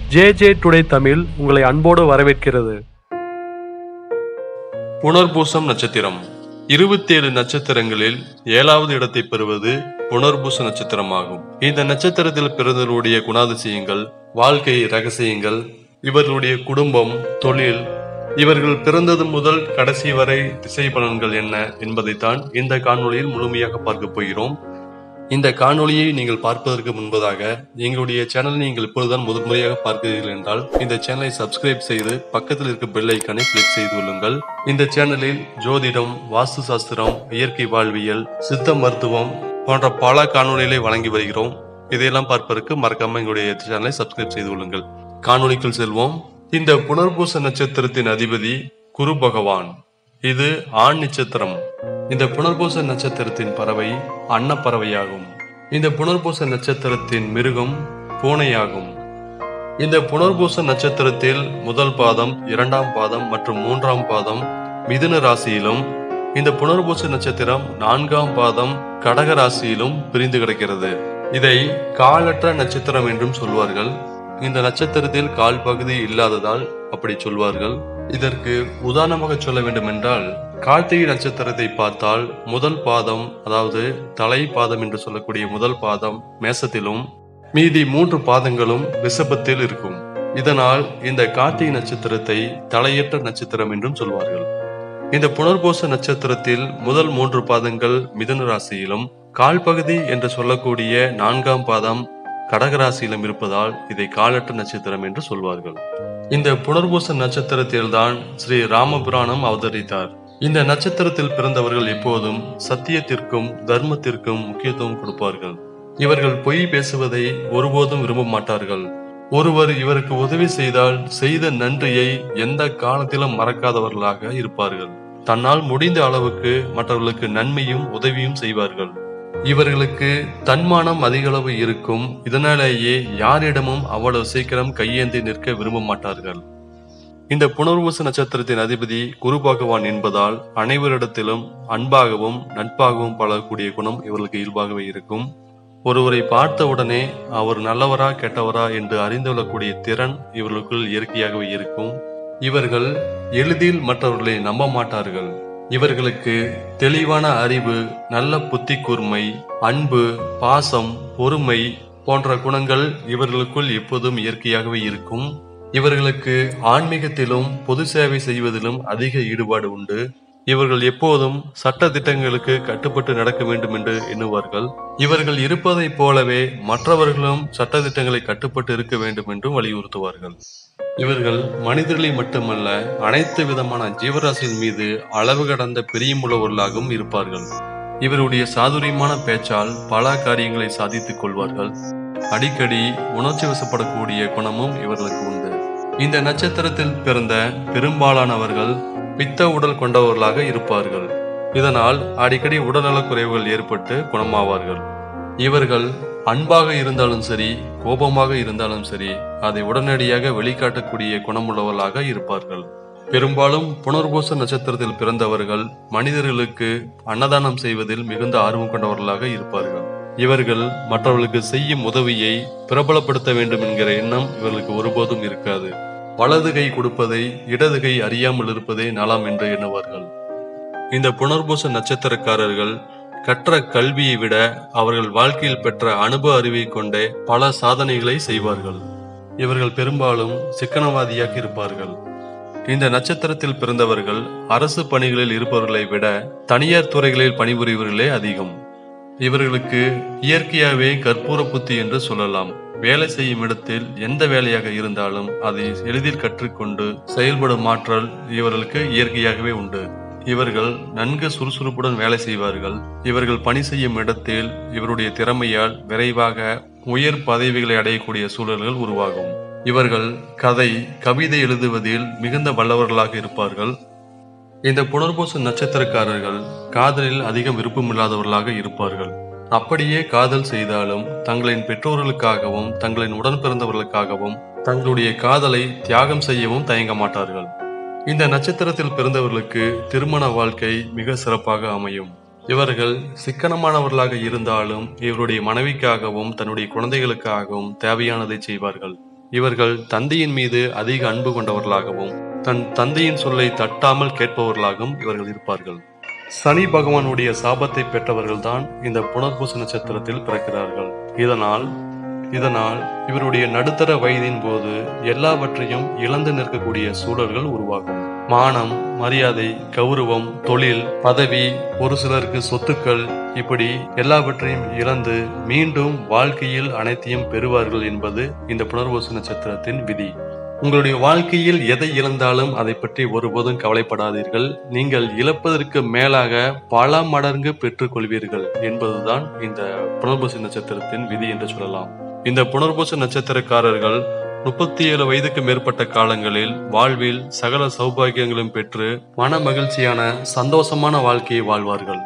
J J today Tamil உங்களை அன்போடு வரவேற்கிறது புனர்பூசம் நட்சத்திரம் இருபத்தேழு நட்சத்திரங்களில் ஏழாவது இடத்தை பெறுவது புனர்பூச நட்சத்திரமாகும் இந்த நட்சத்திரத்தில் பிறந்தவருடைய குணாதிசயங்கள் வாழ்க்கை ரகசியங்கள் இவர்களுடைய குடும்பம் தொழில் இவர்கள் பிறந்தது முதல் கடைசி வரை திசை பலன்கள் என்ன என்பதைத்தான் இந்த காணொளியில் முழுமையாக பார்க்க போகிறோம் இந்த காணொளியை நீங்கள் பார்ப்பதற்கு முன்பதாக எங்களுடைய சேனலை நீங்கள் இப்பொழுதுதான் முதல் முறையாக பார்க்கிறீர்கள் என்றால் இந்த சேனலை சப்ஸ்கிரைப் செய்து பக்கத்தில் இருக்க பெல் ஐக்கானை கிளிக் செய்து கொள்ளுங்கள் இந்த சேனலில் ஜோதிடம் வாஸ்து சாஸ்திரம் இயற்கை வாழ்வியல் சித்த மருத்துவம் போன்ற பல காணொளிகளை வழங்கி வருகிறோம் இதையெல்லாம் பார்ப்பதற்கு மறக்காம எங்களுடைய சேனலை சப்ஸ்கிரைப் செய்து கொள்ளுங்கள் காணொளிக்குள் செல்வோம் இந்த புனர்பூச நட்சத்திரத்தின் அதிபதி குரு பகவான் இது ஆண் நட்சத்திரம் இந்த புனர்பூச நட்சத்திரத்தின் பறவை அன்னப்பறவையாகும் இந்த புனர்பூச நட்சத்திரத்தின் மிருகம் பூனையாகும் இந்த புனர்பூச நட்சத்திரத்தில் முதல் பாதம் இரண்டாம் பாதம் மற்றும் மூன்றாம் பாதம் மிதுன ராசியிலும் இந்த புனர்பூச நட்சத்திரம் நான்காம் பாதம் கடக ராசியிலும் பிரிந்து கிடக்கிறது இதை காலற்ற நட்சத்திரம் என்றும் சொல்வார்கள் இந்த நட்சத்திரத்தில் கால் பகுதி இல்லாததால் அப்படி சொல்வார்கள் இதற்கு உதாரணமாக சொல்ல வேண்டும் என்றால் கார்த்திகை நட்சத்திரத்தை பார்த்தால் முதல் பாதம் அதாவது தலை பாதம் என்று சொல்லக்கூடிய முதல் பாதம் மேசத்திலும் மீதி மூன்று பாதங்களும் ரிஷபத்தில் இருக்கும் இதனால் இந்த கார்த்திகை நட்சத்திரத்தை தலையற்ற நட்சத்திரம் என்றும் சொல்வார்கள் இந்த புனர்பூச நட்சத்திரத்தில் முதல் மூன்று பாதங்கள் மிதுன ராசியிலும் கால் பகுதி என்று சொல்லக்கூடிய நான்காம் பாதம் கடகராசியிலும் இருப்பதால் இதை காலற்ற நட்சத்திரம் என்று சொல்வார்கள் இந்த புனர்பூச நட்சத்திரத்தில்தான் ஸ்ரீ ராமபுராணம் அவதரித்தார் இந்த நட்சத்திரத்தில் பிறந்தவர்கள் எப்போதும் சத்தியத்திற்கும் தர்மத்திற்கும் முக்கியத்துவம் கொடுப்பார்கள் இவர்கள் பொய் பேசுவதை ஒருபோதும் விரும்ப மாட்டார்கள் ஒருவர் இவருக்கு உதவி செய்தால் செய்த நன்றியை எந்த காலத்திலும் மறக்காதவர்களாக இருப்பார்கள் தன்னால் முடிந்த அளவுக்கு மற்றவர்களுக்கு நன்மையும் உதவியும் செய்வார்கள் இவர்களுக்கு தன்மானம் அதிகளவு இருக்கும் இதனாலேயே யாரிடமும் அவ்வளவு சீக்கிரம் கையேந்தி நிற்க விரும்ப மாட்டார்கள் இந்த புனர்வசு நட்சத்திரத்தின் அதிபதி குரு பகவான் என்பதால் அனைவரிடத்திலும் அன்பாகவும் நட்பாகவும் பழகக்கூடிய குணம் இவர்களுக்கு இயல்பாகவே இருக்கும் ஒருவரை பார்த்த உடனே அவர் நல்லவரா கெட்டவரா என்று அறிந்து கொள்ளக்கூடிய திறன் இவர்களுக்குள் இயற்கையாகவே இருக்கும் இவர்கள் எளிதில் மற்றவர்களை நம்ப மாட்டார்கள் இவர்களுக்கு தெளிவான அறிவு நல்ல புத்தி கூர்மை அன்பு பாசம் பொறுமை போன்ற குணங்கள் இவர்களுக்குள் எப்போதும் இயற்கையாகவே இருக்கும் இவர்களுக்கு ஆன்மீகத்திலும் பொது சேவை செய்வதிலும் அதிக ஈடுபாடு உண்டு இவர்கள் எப்போதும் சட்ட திட்டங்களுக்கு கட்டுப்பட்டு நடக்க வேண்டும் என்று எண்ணுவார்கள் இவர்கள் இருப்பதைப் போலவே மற்றவர்களும் சட்ட திட்டங்களை கட்டுப்பட்டு இருக்க வேண்டும் என்றும் வலியுறுத்துவார்கள் இவர்கள் மனிதர்களை மட்டுமல்ல அனைத்து விதமான ஜீவராசியின் மீது அளவு கடந்த பிரியமுள்ளவர்களாகவும் இருப்பார்கள் இவருடைய சாதுரியமான பேச்சால் பல காரியங்களை சாதித்துக் கொள்வார்கள் அடிக்கடி உணர்ச்சி வசப்படக்கூடிய குணமும் இவர்களுக்கு உண்டு இந்த நட்சத்திரத்தில் பிறந்த பெரும்பாலானவர்கள் பித்த உடல் கொண்டவர்களாக இருப்பார்கள் இதனால் அடிக்கடி உடல்நலக் குறைவுகள் ஏற்பட்டு குணமாவார்கள் இவர்கள் அன்பாக இருந்தாலும் சரி கோபமாக இருந்தாலும் சரி அதை உடனடியாக வெளிக்காட்டக்கூடிய குணமுள்ளவர்களாக இருப்பார்கள் பெரும்பாலும் புனர்பூச நட்சத்திரத்தில் பிறந்தவர்கள் மனிதர்களுக்கு அன்னதானம் செய்வதில் மிகுந்த ஆர்வம் கொண்டவர்களாக இருப்பார்கள் இவர்கள் மற்றவர்களுக்கு செய்யும் உதவியை பிரபலப்படுத்த வேண்டும் என்கிற எண்ணம் இவர்களுக்கு ஒருபோதும் இருக்காது வலது கை கொடுப்பதை இடது கை அறியாமல் இருப்பதே நலம் என்று எண்ணுவார்கள் இந்த புனர்பூச நட்சத்திரக்காரர்கள் கற்ற கல்வியை விட அவர்கள் வாழ்க்கையில் பெற்ற அனுபவ அறிவை கொண்டே பல சாதனைகளை செய்வார்கள் இவர்கள் பெரும்பாலும் சிக்கனவாதியாக இருப்பார்கள் இந்த நட்சத்திரத்தில் பிறந்தவர்கள் அரசு பணிகளில் இருப்பவர்களை விட தனியார் துறைகளில் பணிபுரிவர்களே அதிகம் இவர்களுக்கு இயற்கையாகவே கற்பூர புத்தி என்று சொல்லலாம் வேலை செய்யும் இடத்தில் எந்த வேலையாக இருந்தாலும் அதை எளிதில் கற்றுக்கொண்டு செயல்படும் ஆற்றல் இவர்களுக்கு இயற்கையாகவே உண்டு இவர்கள் நன்கு சுறுசுறுப்புடன் வேலை செய்வார்கள் இவர்கள் பணி செய்யும் இடத்தில் இவருடைய திறமையால் விரைவாக உயர் பதவிகளை அடையக்கூடிய சூழல்கள் உருவாகும் இவர்கள் கதை கவிதை எழுதுவதில் மிகுந்த வல்லவர்களாக இருப்பார்கள் இந்த புனர்பூச நட்சத்திரக்காரர்கள் காதலில் அதிகம் விருப்பமில்லாதவர்களாக இருப்பார்கள் அப்படியே காதல் செய்தாலும் தங்களின் பெற்றோர்களுக்காகவும் தங்களின் உடன் பிறந்தவர்களுக்காகவும் தங்களுடைய காதலை தியாகம் செய்யவும் தயங்க மாட்டார்கள் இந்த நட்சத்திரத்தில் பிறந்தவர்களுக்கு திருமண வாழ்க்கை மிக சிறப்பாக அமையும் இவர்கள் சிக்கனமானவர்களாக இருந்தாலும் இவருடைய மனைவிக்காகவும் தன்னுடைய குழந்தைகளுக்காகவும் தேவையானதை செய்வார்கள் இவர்கள் தந்தையின் மீது அதிக அன்பு கொண்டவர்களாகவும் தன் தந்தையின் சொல்லை தட்டாமல் கேட்பவர்களாகவும் இவர்கள் இருப்பார்கள் சனி பகவானுடைய சாபத்தை பெற்றவர்கள்தான் இந்த புனர்பூச நட்சத்திரத்தில் பிறக்கிறார்கள் இதனால் இதனால் இவருடைய நடுத்தர வயதின் போது எல்லாவற்றையும் இழந்து நிற்கக்கூடிய சூழல்கள் உருவாகும் மானம் மரியாதை கௌரவம் தொழில் பதவி ஒரு சிலருக்கு சொத்துக்கள் இப்படி எல்லாவற்றையும் இழந்து மீண்டும் வாழ்க்கையில் அனைத்தையும் பெறுவார்கள் என்பது இந்த புனர்வசு நட்சத்திரத்தின் விதி உங்களுடைய வாழ்க்கையில் எதை இழந்தாலும் அதை பற்றி ஒருபோதும் கவலைப்படாதீர்கள் நீங்கள் இழப்பதற்கு மேலாக பல மடங்கு பெற்றுக்கொள்வீர்கள் என்பதுதான் இந்த புனர்பூச நட்சத்திரத்தின் விதி என்று சொல்லலாம் இந்த புனர்பூச நட்சத்திரக்காரர்கள் முப்பத்தி ஏழு வயதுக்கு மேற்பட்ட காலங்களில் வாழ்வில் சகல சௌபாகியங்களும் பெற்று மன மகிழ்ச்சியான சந்தோஷமான வாழ்க்கையை வாழ்வார்கள்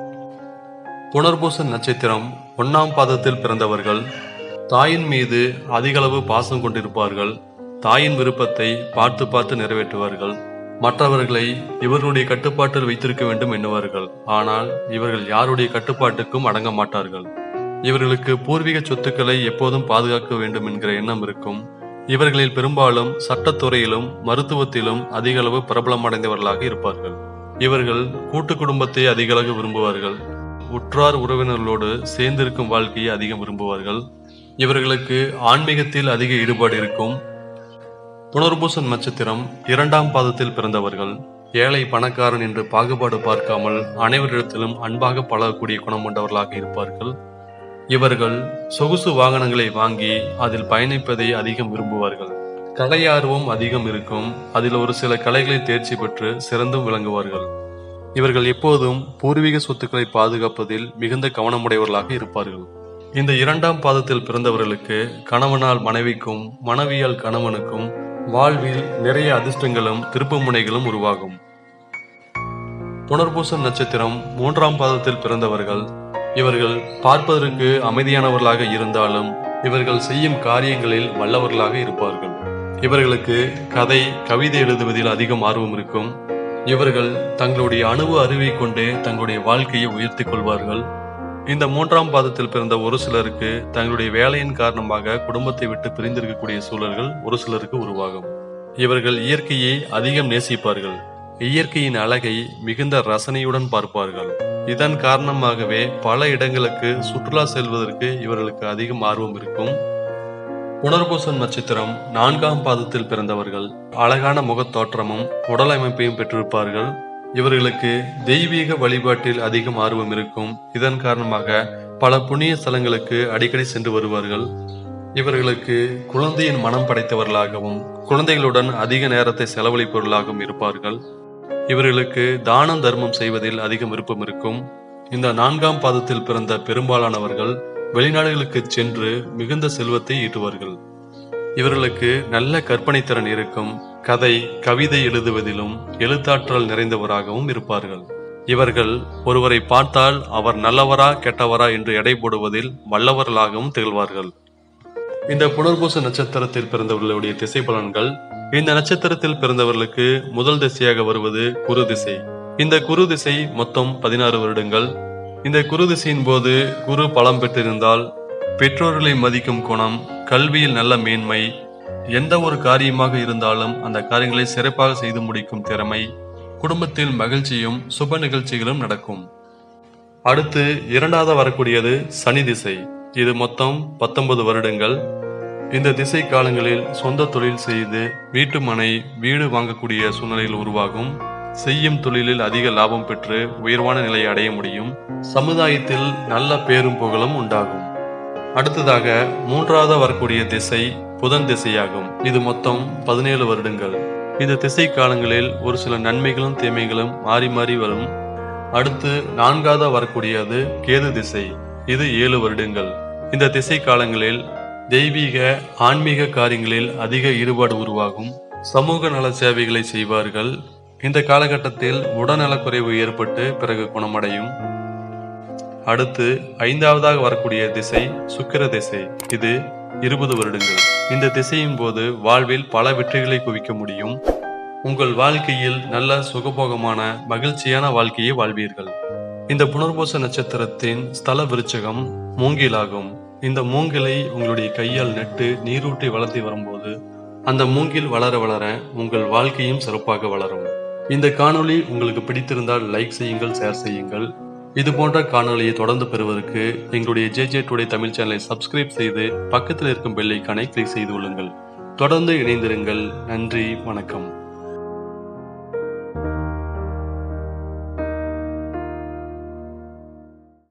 புனர்பூச நட்சத்திரம் ஒன்னாம் பாதத்தில் பிறந்தவர்கள் தாயின் மீது அதிகளவு பாசம் கொண்டிருப்பார்கள் தாயின் விருப்பத்தை பார்த்து பார்த்து நிறைவேற்றுவார்கள் மற்றவர்களை இவர்களுடைய கட்டுப்பாட்டில் வைத்திருக்க வேண்டும் எண்ணுவார்கள் ஆனால் இவர்கள் யாருடைய கட்டுப்பாட்டுக்கும் அடங்க மாட்டார்கள் இவர்களுக்கு பூர்வீக சொத்துக்களை எப்போதும் பாதுகாக்க வேண்டும் என்கிற எண்ணம் இருக்கும் இவர்களில் பெரும்பாலும் சட்டத்துறையிலும் மருத்துவத்திலும் அதிக அளவு பிரபலமடைந்தவர்களாக இருப்பார்கள் இவர்கள் கூட்டு குடும்பத்தை அதிக அளவு விரும்புவார்கள் உற்றார் உறவினர்களோடு சேர்ந்திருக்கும் வாழ்க்கையை அதிகம் விரும்புவார்கள் இவர்களுக்கு ஆன்மீகத்தில் அதிக ஈடுபாடு இருக்கும் புனர்பூசன் நட்சத்திரம் இரண்டாம் பாதத்தில் பிறந்தவர்கள் ஏழை பணக்காரன் என்று பாகுபாடு பார்க்காமல் அனைவரிடத்திலும் அன்பாக பழகக்கூடிய குணம் கொண்டவர்களாக இருப்பார்கள் இவர்கள் சொகுசு வாகனங்களை வாங்கி அதில் பயணிப்பதை அதிகம் விரும்புவார்கள் கலையார்வம் அதிகம் இருக்கும் அதில் ஒரு சில கலைகளை தேர்ச்சி பெற்று சிறந்தும் விளங்குவார்கள் இவர்கள் எப்போதும் பூர்வீக சொத்துக்களை பாதுகாப்பதில் மிகுந்த கவனமுடையவர்களாக இருப்பார்கள் இந்த இரண்டாம் பாதத்தில் பிறந்தவர்களுக்கு கணவனால் மனைவிக்கும் மனைவியால் கணவனுக்கும் வாழ்வில் நிறைய அதிர்ஷ்டங்களும் திருப்புமுனைகளும் உருவாகும் புனர்பூசம் நட்சத்திரம் மூன்றாம் பாதத்தில் பிறந்தவர்கள் இவர்கள் பார்ப்பதற்கு அமைதியானவர்களாக இருந்தாலும் இவர்கள் செய்யும் காரியங்களில் வல்லவர்களாக இருப்பார்கள் இவர்களுக்கு கதை கவிதை எழுதுவதில் அதிகம் ஆர்வம் இருக்கும் இவர்கள் தங்களுடைய அணுவு அறிவை கொண்டே தங்களுடைய வாழ்க்கையை உயர்த்திக் கொள்வார்கள் இந்த மூன்றாம் பாதத்தில் பிறந்த ஒரு சிலருக்கு தங்களுடைய வேலையின் காரணமாக குடும்பத்தை விட்டு பிரிந்திருக்கக்கூடிய சூழல்கள் ஒரு சிலருக்கு உருவாகும் இவர்கள் இயற்கையை அதிகம் நேசிப்பார்கள் இயற்கையின் அழகை மிகுந்த ரசனையுடன் பார்ப்பார்கள் இதன் காரணமாகவே பல இடங்களுக்கு சுற்றுலா செல்வதற்கு இவர்களுக்கு அதிகம் ஆர்வம் இருக்கும் புனர்பூசம் நட்சத்திரம் நான்காம் பாதத்தில் பிறந்தவர்கள் அழகான முகத் தோற்றமும் உடல் அமைப்பையும் பெற்றிருப்பார்கள் இவர்களுக்கு தெய்வீக வழிபாட்டில் அதிகம் ஆர்வம் இருக்கும் இதன் காரணமாக பல புண்ணிய ஸ்தலங்களுக்கு அடிக்கடி சென்று வருவார்கள் இவர்களுக்கு குழந்தையின் மனம் படைத்தவர்களாகவும் குழந்தைகளுடன் அதிக நேரத்தை செலவழிப்பவர்களாகவும் இருப்பார்கள் இவர்களுக்கு தானம் தர்மம் செய்வதில் அதிகம் விருப்பம் இருக்கும் இந்த நான்காம் பாதத்தில் பிறந்த பெரும்பாலானவர்கள் வெளிநாடுகளுக்கு சென்று மிகுந்த செல்வத்தை ஈட்டுவார்கள் இவர்களுக்கு நல்ல கற்பனை திறன் இருக்கும் கதை கவிதை எழுதுவதிலும் எழுத்தாற்றல் நிறைந்தவராகவும் இருப்பார்கள் இவர்கள் ஒருவரை பார்த்தால் அவர் நல்லவரா கெட்டவரா என்று எடை போடுவதில் வல்லவர்களாகவும் திகழ்வார்கள் இந்த புனர்பூச நட்சத்திரத்தில் பிறந்தவர்களுடைய திசை பலன்கள் இந்த நட்சத்திரத்தில் பிறந்தவர்களுக்கு முதல் திசையாக வருவது குரு திசை இந்த குரு திசை மொத்தம் பதினாறு வருடங்கள் இந்த குரு திசையின் போது குரு பலம் பெற்றிருந்தால் பெற்றோர்களை மதிக்கும் குணம் கல்வியில் நல்ல மேன்மை எந்த ஒரு காரியமாக இருந்தாலும் அந்த காரியங்களை சிறப்பாக செய்து முடிக்கும் திறமை குடும்பத்தில் மகிழ்ச்சியும் சுப நிகழ்ச்சிகளும் நடக்கும் அடுத்து இரண்டாவது வரக்கூடியது சனி திசை இது மொத்தம் பத்தொன்பது வருடங்கள் இந்த திசை காலங்களில் சொந்த தொழில் செய்து வீட்டு மனை வீடு வாங்கக்கூடிய சூழ்நிலையில் உருவாகும் செய்யும் தொழிலில் அதிக லாபம் பெற்று உயர்வான நிலையை அடைய முடியும் சமுதாயத்தில் நல்ல பேரும் புகழும் உண்டாகும் அடுத்ததாக மூன்றாவது வரக்கூடிய திசை புதன் திசையாகும் இது மொத்தம் பதினேழு வருடங்கள் இந்த திசை காலங்களில் ஒரு சில நன்மைகளும் தீமைகளும் மாறி மாறி வரும் அடுத்து நான்காவது வரக்கூடியது கேது திசை இது ஏழு வருடங்கள் இந்த திசை காலங்களில் தெய்வீக ஆன்மீக காரியங்களில் அதிக ஈடுபாடு உருவாகும் சமூக நல சேவைகளை செய்வார்கள் இந்த காலகட்டத்தில் உடல்நலக்குறைவு ஏற்பட்டு பிறகு குணமடையும் அடுத்து ஐந்தாவதாக வரக்கூடிய திசை சுக்கிர திசை இது இருபது வருடங்கள் இந்த திசையின் போது வாழ்வில் பல வெற்றிகளை குவிக்க முடியும் உங்கள் வாழ்க்கையில் நல்ல சுகபோகமான மகிழ்ச்சியான வாழ்க்கையை வாழ்வீர்கள் இந்த புனர்பூச நட்சத்திரத்தின் ஸ்தல விருச்சகம் மூங்கிலாகும் இந்த மூங்கிலை உங்களுடைய கையால் நட்டு நீரூட்டி வளர்த்தி வரும்போது அந்த மூங்கில் வளர வளர உங்கள் வாழ்க்கையும் சிறப்பாக வளரும் இந்த காணொளி உங்களுக்கு பிடித்திருந்தால் லைக் செய்யுங்கள் ஷேர் செய்யுங்கள் இது போன்ற காணொளியை தொடர்ந்து பெறுவதற்கு எங்களுடைய ஜே ஜே டுடே தமிழ் சேனலை சப்ஸ்கிரைப் செய்து பக்கத்தில் இருக்கும் பெல் ஐக்கானை கிளிக் செய்து கொள்ளுங்கள் தொடர்ந்து இணைந்திருங்கள் நன்றி வணக்கம்